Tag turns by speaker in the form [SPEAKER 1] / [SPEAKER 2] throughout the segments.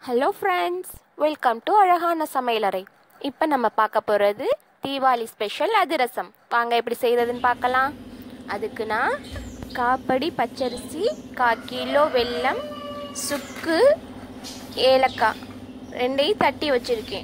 [SPEAKER 1] hello friends welcome to அழகான சமையலறை இப்போ நம்ம பார்க்க போகிறது தீபாவளி ஸ்பெஷல் அதிரசம் வாங்க எப்படி செய்கிறதுன்னு பார்க்கலாம் அதுக்கு நான் காப்படி பச்சரிசி கா கிலோ வெல்லம் சுக்கு ஏலக்காய் ரெண்டையும் தட்டி வச்சுருக்கேன்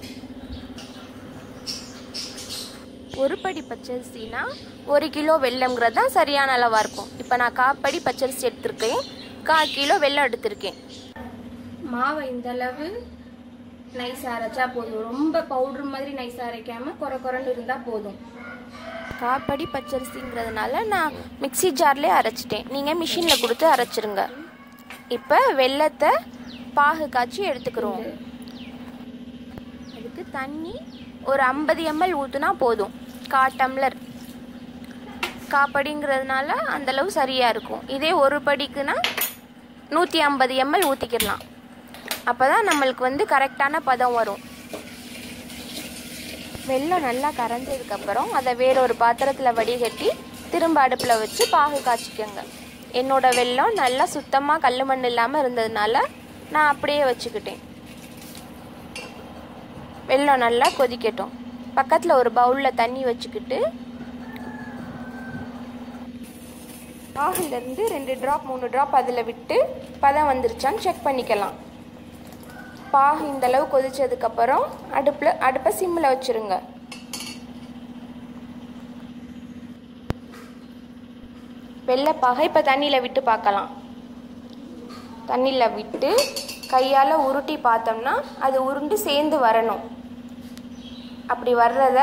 [SPEAKER 1] ஒரு படி பச்சரிசினா ஒரு கிலோ வெல்லம்ங்கிறது தான் சரியான அளவாக இருக்கும் இப்போ நான் காப்படி பச்சரிசி எடுத்திருக்கேன் கால் கிலோ வெல்லம் எடுத்திருக்கேன் மாவை இந்த அளவு நைஸாக அரைச்சா போதும் ரொம்ப பவுடர் மாதிரி நைஸாக அரைக்காம குறை குறைன்னு இருந்தால் போதும் காப்படி பச்சரிசிங்கிறதுனால நான் மிக்ஸி ஜார்லேயே அரைச்சிட்டேன் நீங்கள் மிஷினில் கொடுத்து அரைச்சிருங்க இப்போ வெல்லத்தை பாகு காய்ச்சி எடுத்துக்கிறோம் அதுக்கு தண்ணி ஒரு ஐம்பது எம்எல் ஊற்றுனா போதும் கா டம்ளர் காப்படிங்கிறதுனால அந்தளவு சரியாக இருக்கும் இதே ஒரு படிக்குன்னா நூற்றி ஐம்பது எம்எல் ஊற்றிக்கிடலாம் அப்போ தான் நம்மளுக்கு வந்து கரெக்டான பதம் வரும் வெல்லம் நல்லா கரைஞ்சதுக்கப்புறம் அதை வேற ஒரு பாத்திரத்தில் வடிகட்டி திரும்ப அடுப்பில் வச்சு பாகு காய்ச்சிக்கோங்க என்னோட வெல்லம் நல்லா சுத்தமாக கல் மண் இல்லாமல் இருந்ததுனால நான் அப்படியே வச்சுக்கிட்டேன் வெல்லம் நல்லா கொதிக்கட்டும் பக்கத்தில் ஒரு பவுலில் தண்ணி வச்சுக்கிட்டு பாகுலேருந்து ரெண்டு ட்ராப் மூணு ட்ராப் அதில் விட்டு பதம் வந்துருச்சான்னு செக் பண்ணிக்கலாம் பாகு இந்த அளவு கொதிச்சதுக்கப்புறம் அடுப்பில் அடுப்பை சிம்மில் வச்சுருங்க வெள்ளைப்பாகை இப்போ தண்ணியில் விட்டு பார்க்கலாம் தண்ணியில் விட்டு கையால் உருட்டி பார்த்தோம்னா அது உருண்டு சேர்ந்து வரணும் அப்படி வர்றத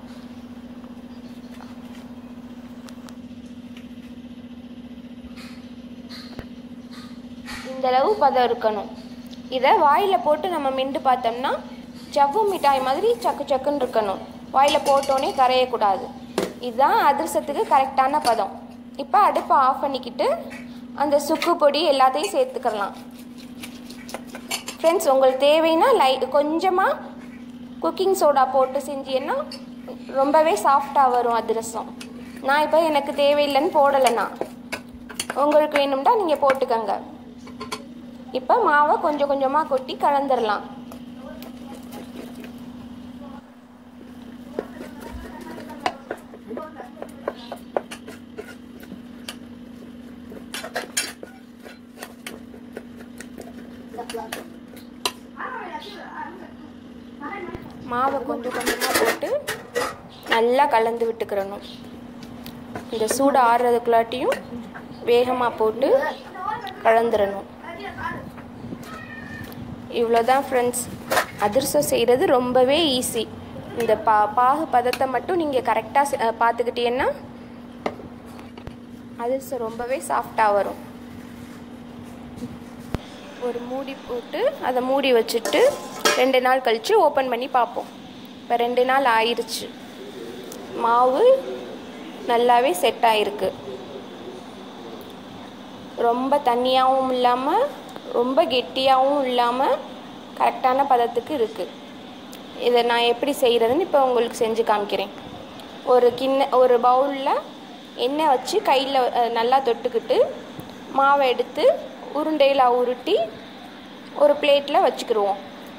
[SPEAKER 1] இந்த அளவு பதம் இருக்கணும் இதை வாயில் போட்டு நம்ம மிண்டு பார்த்தோம்னா ஜவ்வு மிட்டாய் மாதிரி சக்கு சக்குன்னு இருக்கணும் வாயில் போட்டோன்னே கரையக்கூடாது இதுதான் அதிரசத்துக்கு கரெக்டான பதம் இப்போ அடுப்பை ஆஃப் பண்ணிக்கிட்டு அந்த சுக்கு பொடி எல்லாத்தையும் சேர்த்துக்கலாம் ஃப்ரெண்ட்ஸ் உங்களுக்கு தேவைன்னா லை கொஞ்சமாக குக்கிங் சோடா போட்டு செஞ்சீங்கன்னா ரொம்பவே சாஃப்டாக வரும் அதிரசம் நான் இப்போ எனக்கு தேவையில்லைன்னு போடலைண்ணா உங்களுக்கு வேணும்னா நீங்கள் போட்டுக்கோங்க இப்போ மாவை கொஞ்சம் கொஞ்சமாக கொட்டி கலந்துடலாம் மாவை கொஞ்சம் கொஞ்சமாக போட்டு நல்லா கலந்து விட்டுக்கிறணும் இந்த சூடு ஆறுறதுக்குள்ளாட்டியும் வேகமாக போட்டு கலந்துடணும் இவ்வளோதான் ஃப்ரெண்ட்ஸ் அதிரசம் செய்கிறது ரொம்பவே ஈஸி இந்த பா பாகு பதத்தை மட்டும் நீங்கள் கரெக்டாக பார்த்துக்கிட்டீங்கன்னா அதிரசம் ரொம்பவே சாஃப்டாக வரும் ஒரு மூடி போட்டு அதை மூடி வச்சுட்டு ரெண்டு நாள் கழித்து ஓப்பன் பண்ணி பார்ப்போம் இப்போ ரெண்டு நாள் ஆயிடுச்சு மாவு நல்லாவே செட் ஆகிருக்கு ரொம்ப தண்ணியாகவும் இல்லாமல் ரொம்ப கெட்டியாகவும் இல்லாமல் கரெக்டான பதத்துக்கு இருக்குது இதை நான் எப்படி செய்கிறதுன்னு இப்போ உங்களுக்கு செஞ்சு காமிக்கிறேன் ஒரு கிண்ண ஒரு பவுலில் எண்ணெய் வச்சு கையில் நல்லா தொட்டுக்கிட்டு மாவை எடுத்து உருண்டையில் உருட்டி ஒரு பிளேட்டில் வச்சுக்கிடுவோம்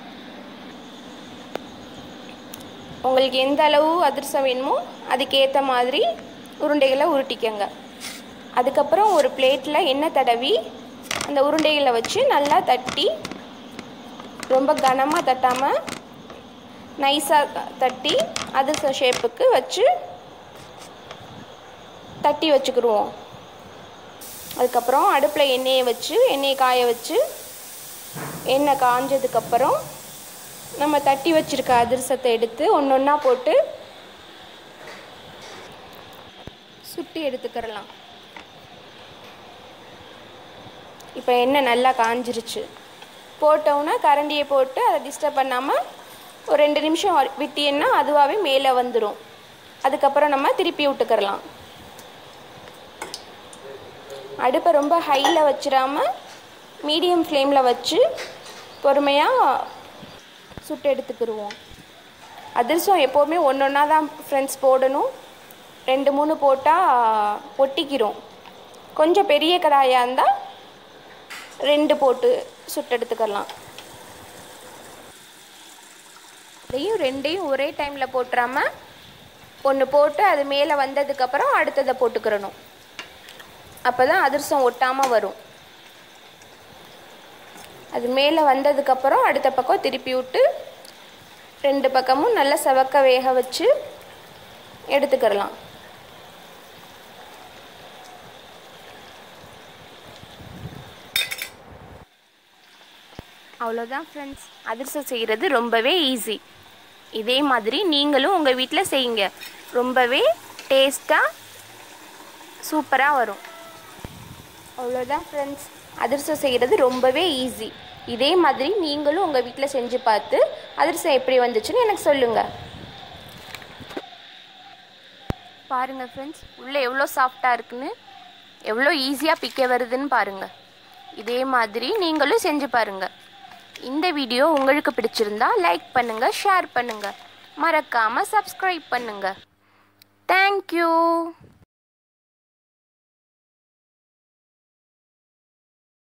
[SPEAKER 1] உங்களுக்கு எந்த அளவு அதிரசம் வேணுமோ அதுக்கேற்ற மாதிரி உருண்டைகளை உருட்டிக்கங்க அதுக்கப்புறம் ஒரு பிளேட்டில் எண்ணெய் தடவி அந்த உருண்டைகளை வச்சு நல்லா தட்டி ரொம்ப கனமாக தட்டாமல் நைஸாக தட்டி அதிரச ஷேப்புக்கு வச்சு தட்டி வச்சுக்கிடுவோம் அதுக்கப்புறம் அடுப்பில் எண்ணெயை வச்சு எண்ணெயை காய வச்சு எண்ணெய் காஞ்சதுக்கப்புறம் நம்ம தட்டி வச்சுருக்க அதிரசத்தை எடுத்து ஒன்று ஒன்றா போட்டு சுட்டி எடுத்துக்கிறலாம் இப்போ எண்ணெய் நல்லா காஞ்சிருச்சு போட்டோன்னா கரண்டியை போட்டு அதை டிஸ்டர்ப் பண்ணாமல் ஒரு ரெண்டு நிமிஷம் விட்டியன்னா அதுவாகவே மேலே வந்துடும் அதுக்கப்புறம் நம்ம திருப்பி விட்டுக்கிறலாம் அடுப்பை ரொம்ப ஹையில் வச்சிடாமல் மீடியம் ஃப்ளேமில் வச்சு பொறுமையாக சுட்டு எடுத்துக்கிடுவோம் அதிரசம் எப்போவுமே ஒன்று ஒன்றா தான் ஃப்ரெண்ட்ஸ் போடணும் ரெண்டு மூணு போட்டால் ஒட்டிக்கிறோம் கொஞ்சம் பெரிய கடாயாக இருந்தால் ரெண்டு போட்டு சுட்டு எடுத்துக்கலாம் இதையும் ரெண்டையும் ஒரே டைமில் போட்டுறாம ஒன்று போட்டு அது மேலே வந்ததுக்கப்புறம் அடுத்ததை போட்டுக்கிறணும் அப்போ தான் அதிரசம் ஒட்டாமல் வரும் அது மேலே வந்ததுக்கப்புறம் அடுத்த பக்கம் திருப்பி விட்டு ரெண்டு பக்கமும் நல்லா செவக்க வேக வச்சு எடுத்துக்கிடலாம் அவ்வளோதான் ஃப்ரெண்ட்ஸ் அதிரசம் செய்கிறது ரொம்பவே ஈஸி இதே மாதிரி நீங்களும் உங்கள் வீட்டில் செய்யுங்க ரொம்பவே டேஸ்ட்டாக சூப்பராக வரும் அவ்வளோதான் ஃப்ரெண்ட்ஸ் அதிரசம் செய்கிறது ரொம்பவே ஈஸி இதே மாதிரி நீங்களும் உங்கள் வீட்டில் செஞ்சு பார்த்து அதிரசம் எப்படி வந்துச்சுன்னு எனக்கு சொல்லுங்கள் பாருங்கள் ஃப்ரெண்ட்ஸ் உள்ளே எவ்வளோ சாஃப்டாக இருக்குன்னு எவ்வளோ ஈஸியாக பிக்க வருதுன்னு பாருங்கள் இதே மாதிரி நீங்களும் செஞ்சு பாருங்கள் இந்த வீடியோ உங்களுக்கு பிடிச்சிருந்தா லைக் பண்ணுங்கள் ஷேர் பண்ணுங்கள் மறக்காமல் சப்ஸ்கிரைப் பண்ணுங்கள் தேங்க்யூ